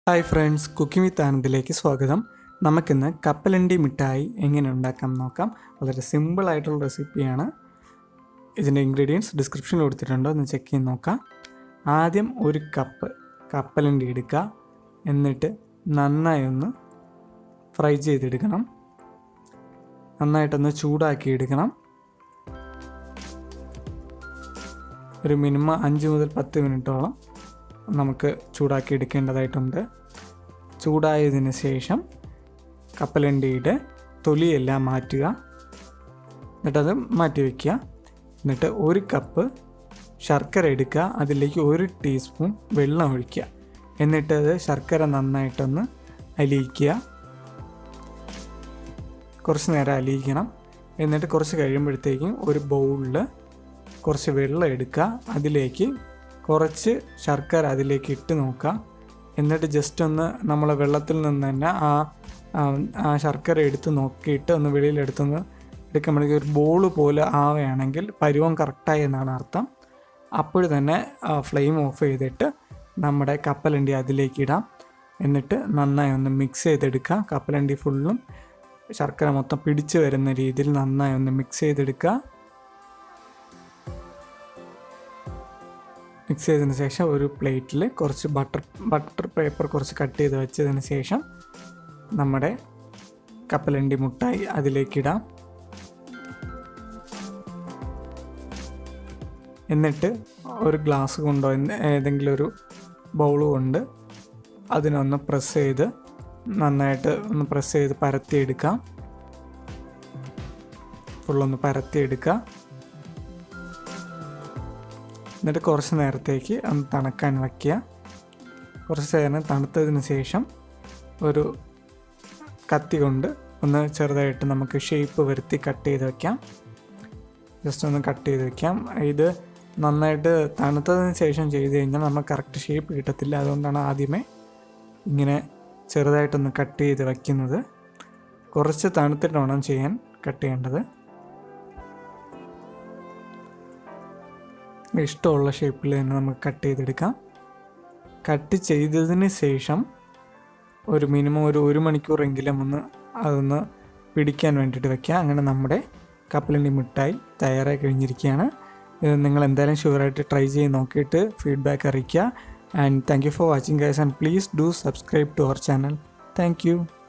hi friends cooking with ആനന്ദിലേക്ക് സ്വാഗതം നമുക്കിന്ന് കപ്പലണ്ടി മിഠായി എങ്ങനെ ഉണ്ടാക്കാം നോക്കാം വളരെ സിമ്പിൾ ആയിട്ടുള്ള റെസിപ്പിയാണ് ഇതിൻ്റെ ഇൻഗ്രീഡിയൻസ് ഡിസ്ക്രിപ്ഷനിൽ കൊടുത്തിട്ടുണ്ട് ഒന്ന് ചെക്ക് ചെയ്ത് നോക്കാം ആദ്യം ഒരു കപ്പ് കപ്പലണ്ടി എടുക്കുക എന്നിട്ട് നന്നായി ഒന്ന് ഫ്രൈ ചെയ്തെടുക്കണം നന്നായിട്ടൊന്ന് ചൂടാക്കി എടുക്കണം ഒരു മിനിമം അഞ്ച് മുതൽ പത്ത് മിനിറ്റോളം നമുക്ക് ചൂടാക്കി എടുക്കേണ്ടതായിട്ടുണ്ട് ചൂടായതിന് ശേഷം കപ്പലണ്ടിയുടെ തൊലിയെല്ലാം മാറ്റുക എന്നിട്ടത് മാറ്റി വയ്ക്കുക എന്നിട്ട് ഒരു കപ്പ് ശർക്കര എടുക്കുക അതിലേക്ക് ഒരു ടീസ്പൂൺ വെള്ളം ഒഴിക്കുക എന്നിട്ട് അത് ശർക്കര നന്നായിട്ടൊന്ന് അലിയിക്കുക കുറച്ച് നേരം അലിയിക്കണം എന്നിട്ട് കുറച്ച് കഴിയുമ്പോഴത്തേക്കും ഒരു ബൗളിൽ കുറച്ച് വെള്ളം എടുക്കുക അതിലേക്ക് കുറച്ച് ശർക്കര അതിലേക്ക് ഇട്ട് നോക്കുക എന്നിട്ട് ജസ്റ്റ് ഒന്ന് നമ്മൾ വെള്ളത്തിൽ നിന്ന് തന്നെ ആ ആ ശർക്കര എടുത്ത് നോക്കിയിട്ട് ഒന്ന് വെളിയിലെടുത്തൊന്ന് എടുക്കുമ്പോഴേക്കും ഒരു ബോൾ പോലെ ആവുകയാണെങ്കിൽ പരുവം കറക്റ്റായി എന്നാണ് അർത്ഥം അപ്പോൾ തന്നെ ഫ്ലെയിം ഓഫ് ചെയ്തിട്ട് നമ്മുടെ കപ്പലണ്ടി അതിലേക്ക് ഇടാം എന്നിട്ട് നന്നായി ഒന്ന് മിക്സ് ചെയ്തെടുക്കുക കപ്പലണ്ടി ഫുള്ളും ശർക്കര മൊത്തം പിടിച്ചു വരുന്ന രീതിയിൽ നന്നായി ഒന്ന് മിക്സ് ചെയ്തെടുക്കുക മിക്സ് ചെയ്തതിന് ശേഷം ഒരു പ്ലേറ്റിൽ കുറച്ച് ബട്ടർ ബട്ടർ പേപ്പർ കുറച്ച് കട്ട് ചെയ്ത് വെച്ചതിന് ശേഷം നമ്മുടെ കപ്പലണ്ടി മുട്ടായി അതിലേക്കിടാം എന്നിട്ട് ഒരു ഗ്ലാസ് കൊണ്ടോ ഏതെങ്കിലും ഒരു ബൗൾ കൊണ്ട് അതിനൊന്ന് പ്രസ് ചെയ്ത് നന്നായിട്ട് ഒന്ന് പ്രസ് ചെയ്ത് പരത്തിയെടുക്കാം ഫുള്ളൊന്ന് പരത്തിയെടുക്കുക എന്നിട്ട് കുറച്ച് നേരത്തേക്ക് ഒന്ന് തണുക്കാൻ വയ്ക്കുക കുറച്ച് നേരം തണുത്തതിന് ശേഷം ഒരു കത്തി കൊണ്ട് ഒന്ന് ചെറുതായിട്ട് നമുക്ക് ഷേപ്പ് വരുത്തി കട്ട് ചെയ്ത് വയ്ക്കാം ജസ്റ്റ് ഒന്ന് കട്ട് ചെയ്ത് വയ്ക്കാം ഇത് നന്നായിട്ട് തണുത്തതിന് ശേഷം ചെയ്ത് കഴിഞ്ഞാൽ നമുക്ക് കറക്റ്റ് ഷേപ്പ് കിട്ടത്തില്ല അതുകൊണ്ടാണ് ആദ്യമേ ഇങ്ങനെ ചെറുതായിട്ടൊന്ന് കട്ട് ചെയ്ത് വയ്ക്കുന്നത് കുറച്ച് തണുത്തിട്ട് വേണം ചെയ്യാൻ കട്ട് ചെയ്യേണ്ടത് ഇഷ്ടമുള്ള ഷേപ്പിൽ തന്നെ നമുക്ക് കട്ട് ചെയ്തെടുക്കാം കട്ട് ചെയ്തതിന് ശേഷം ഒരു മിനിമം ഒരു ഒരു മണിക്കൂറെങ്കിലും ഒന്ന് അതൊന്ന് പിടിക്കാൻ വേണ്ടിയിട്ട് വെക്കുക അങ്ങനെ നമ്മുടെ കപ്പലണ്ടി മിഠായി തയ്യാറായി കഴിഞ്ഞിരിക്കുകയാണ് ഇത് നിങ്ങൾ എന്തായാലും ഷുവറായിട്ട് ട്രൈ ചെയ്ത് നോക്കിയിട്ട് ഫീഡ്ബാക്ക് അറിയിക്കുക and thank you for watching guys and please do subscribe to our channel thank U